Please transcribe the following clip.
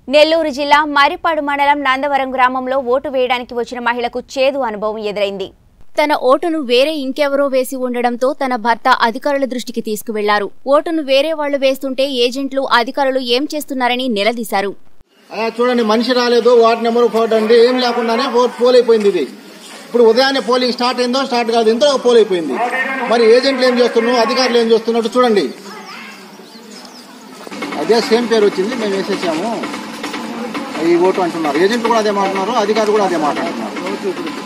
నెల్లూరు జిల్లా మరిపాడు మండలం నందవరం గ్రామంలో ఓటు వేయడానికి వచ్చిన మహిళకు చేదు అనుభవం ఎదురైంది తన ఓటును వేరే ఇంకెవరో వేసి ఉండడంతో తన భర్త అధికారుల దృష్టికి తీసుకువెళ్లారు ఓటును వేరే వాళ్లు వేస్తుంటే ఏజెంట్లు అధికారులు ఏం చేస్తున్నారని నిలదీశారు అలా చూడండి మనిషి రాలేదు వార్డు నెంబర్ ఫోర్ అండి ఏం లేకుండానే పో- పోల్ అయిపోయింది ఇది ఇప్పుడు ఉదయాన్నే పోలింగ్ స్టార్ట్ అయిందో స్టార్ట్ కాదు ఎంతో పోల్ అయిపోయింది మరి ఏజెంట్లు ఏం చేస్తున్నావు అధికారులు ఏం చేస్తున్నట్టు చూడండి అదే సేమ్ పేరు వచ్చింది మేము వేసేసాము ఈ ఓటు అంటున్నారు ఏజెంట్లు కూడా అదే మాట్లాడుతున్నారు అధికారులు కూడా అదే మాట్లాడుతున్నారు